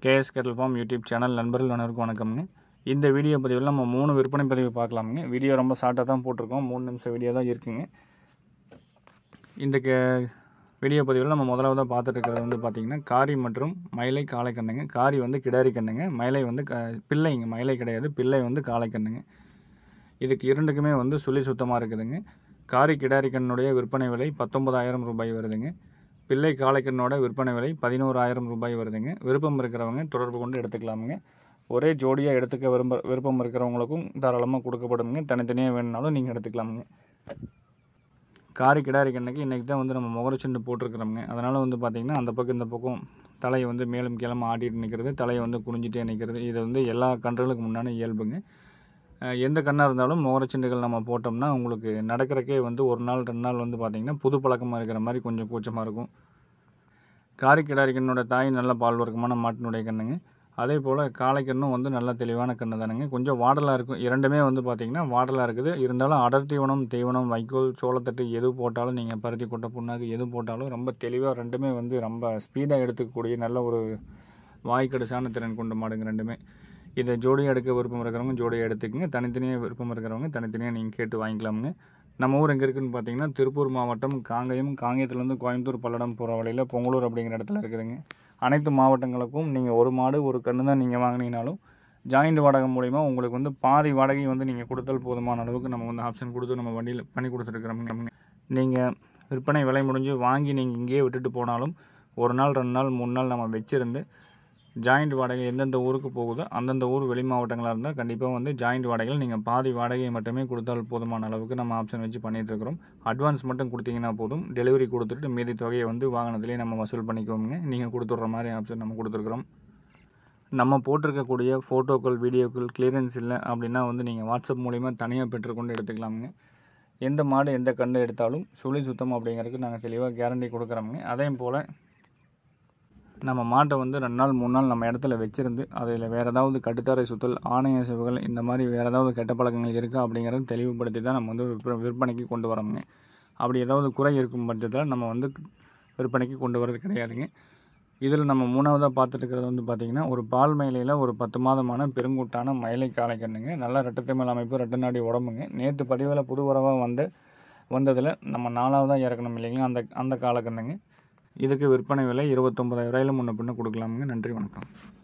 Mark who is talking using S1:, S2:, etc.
S1: KS கேட்டல் form YouTube channel நண்பர்கள் அனைவருக்கும் வணக்கம்ங்க இந்த வீடியோ பதிவில் நம்ம மூணு விற்பனை பதிவு பார்க்கலாமுங்க வீடியோ ரொம்ப ஷார்ட்டாக தான் போட்டிருக்கோம் மூணு நிமிஷம் வீடியோ தான் இருக்குங்க இந்த கே வீடியோ பதிவில் நம்ம முதலாவதாக பார்த்துட்டு இருக்கிறது வந்து பார்த்திங்கன்னா காரி மற்றும் மயிலை காளை கண்ணுங்க காரி வந்து கிடாரி கண்ணுங்க மயிலை வந்து க பிள்ளைங்க மயிலை கிடையாது பிள்ளை வந்து காளை கண்ணுங்க இதுக்கு இரண்டுக்குமே வந்து சுழி சுத்தமாக இருக்குதுங்க காரி கிடாரி கண்ணுடைய விற்பனை விலை பத்தொன்பதாயிரம் ரூபாய் வருதுங்க பிள்ளை காளைக்கண்ணோட விற்பனை விலை பதினோராயிரம் ரூபாய் வருதுங்க விருப்பம் இருக்கிறவங்க தொடர்பு கொண்டு எடுத்துக்கலாமுங்க ஒரே ஜோடியாக எடுத்துக்க விரும்ப விருப்பம் இருக்கிறவங்களுக்கும் தாராளமாக கொடுக்கப்படுங்க தனித்தனியாக வேணுனாலும் நீங்கள் எடுத்துக்கலாமுங்க காரி கிடாரி கண்ணுக்கு இன்றைக்கி தான் வந்து நம்ம முகரச்செண்டு போட்டிருக்கிறோமுங்க அதனால் வந்து பார்த்திங்கன்னா அந்த பக்கம் இந்த பக்கம் தலையை வந்து மேலும் கீழே ஆட்டிட்டு நிற்கிறது தலையை வந்து குனிஞ்சிட்டே நிற்கிறது இது வந்து எல்லா கன்றுகளுக்கு முன்னாடி இயல்புங்க அஹ் எந்த கண்ணாக இருந்தாலும் முகரச்செண்டுகள் நம்ம போட்டோம்னா உங்களுக்கு நடக்கிறக்கே வந்து ஒரு நாள் ரெண்டு நாள் வந்து பார்த்திங்கன்னா புது பழக்கமாக இருக்கிற மாதிரி கொஞ்சம் கூச்சமாக இருக்கும் காரி கிடாரி கண்ணோட தாய் நல்ல பால் வர்க்கமான மாட்டினுடைய கண்ணுங்க அதே போல் காளைக்கண்ணும் வந்து நல்ல தெளிவான கண்ணு தானுங்க கொஞ்சம் வாடலாக இருக்கும் இரண்டுமே வந்து பார்த்திங்கன்னா வாடலாக இருக்குது இருந்தாலும் அடர் தீவனம் தீவனம் வைக்கோல் சோளத்தட்டு எது போட்டாலும் நீங்கள் பருத்தி கொட்டை புண்ணாக்கு எது போட்டாலும் ரொம்ப தெளிவாக ரெண்டுமே வந்து ரொம்ப ஸ்பீடாக எடுத்துக்கக்கூடிய நல்ல ஒரு வாய்க்கடிசான திறன் கொண்ட மாடுங்க ரெண்டுமே இதை ஜோடியாக எடுக்க விருப்பம் இருக்கிறவங்க ஜோடியாக எடுத்துக்கங்க தனித்தனியாக விருப்பம் இருக்கிறவங்க தனித்தனியாக நீங்கள் கேட்டு வாங்கிக்கலாமுங்க நம்ம ஊர் எங்கே இருக்குதுன்னு பார்த்தீங்கன்னா திருப்பூர் மாவட்டம் காங்கயம் காங்கயத்துலேருந்து கோயம்புத்தூர் பல்லடம் போகிற வழியில் பொங்கலூர் அப்படிங்கிற இடத்துல இருக்குதுங்க அனைத்து மாவட்டங்களுக்கும் நீங்கள் ஒரு மாடு ஒரு கன்று தான் நீங்கள் வாங்கினீங்கனாலும் ஜாயிண்ட் வாடகை மூலிமா உங்களுக்கு வந்து பாதி வாடகை வந்து நீங்கள் கொடுத்தால் போதுமான அளவுக்கு நம்ம வந்து ஆப்ஷன் கொடுத்து நம்ம வண்டியில் பண்ணி கொடுத்துருக்குறோம் நீங்கள் விற்பனை விலை முடிஞ்சு வாங்கி நீங்கள் இங்கேயே விட்டுட்டு போனாலும் ஒரு நாள் ரெண்டு நாள் மூணு நாள் நம்ம வச்சுருந்து ஜாயிண்ட் வாடகை எந்தெந்த ஊருக்கு போகுதோ அந்தந்த ஊர் வெளி மாவட்டங்களாக இருந்தால் கண்டிப்பாக வந்து ஜாயிண்ட் வாடகையில் நீங்கள் பாதி வாடகையை மட்டுமே கொடுத்தால் போதுமான அளவுக்கு நம்ம ஆப்ஷன் வச்சு பண்ணிகிட்ருக்கிறோம் அட்வான்ஸ் மட்டும் கொடுத்தீங்கன்னா போதும் டெலிவரி கொடுத்துட்டு மீதி தொகையை வந்து வாகனத்திலே நம்ம வசூல் பண்ணிக்கோங்க நீங்கள் கொடுத்துட்ற மாதிரி ஆப்ஷன் நம்ம கொடுத்துருக்குறோம் நம்ம போட்டிருக்கக்கூடிய ஃபோட்டோக்கள் வீடியோக்கள் கிளியரன்ஸ் இல்லை அப்படின்னா வந்து நீங்கள் வாட்ஸ்அப் மூலிமா தனியாக பெற்றுக்கொண்டு எடுத்துக்கலாமுங்க எந்த மாடு எந்த கண்டு எடுத்தாலும் சுழி சுத்தம் அப்படிங்கிறதுக்கு நாங்கள் தெளிவாக கேரண்டி கொடுக்குறோமுங்க அதே போல் நம்ம மாட்டை வந்து ரெண்டு நாள் மூணு நாள் நம்ம இடத்துல வச்சுருந்து அதில் வேறு ஏதாவது கட்டுத்தரை சுத்தல் ஆணைய சிவுகள் இந்த மாதிரி வேறு ஏதாவது கெட்ட பழக்கங்கள் இருக்கா அப்படிங்கிறத தெளிவுபடுத்தி தான் நம்ம வந்து விற்ப விற்பனைக்கு கொண்டு வரோங்க அப்படி ஏதாவது குறை இருக்கும் பட்சத்தில் நம்ம வந்து விற்பனைக்கு கொண்டு வரது கிடையாதுங்க இதில் நம்ம மூணாவதாக பார்த்துட்டு இருக்கிறது வந்து பார்த்திங்கன்னா ஒரு பால் மயிலையில் ஒரு பத்து மாதமான பெருங்கூட்டான மயிலை காளை கண்ணுங்க நல்ல ரெட்டத்தை மேல் அமைப்பு ரெட்ட நாடி உடம்புங்க நேற்று பதிவில் புது உறவாக வந்து வந்ததில் நம்ம நாலாவதாக இறக்கணும் இல்லைங்களா அந்த அந்த காலக்கண்ணுங்க இதுக்கு விற்பனை விலை இருபத்தொம்பதாயிரம் ரூபாயில் முன்ன பின்ன கொடுக்கலாமுங்க நன்றி வணக்கம்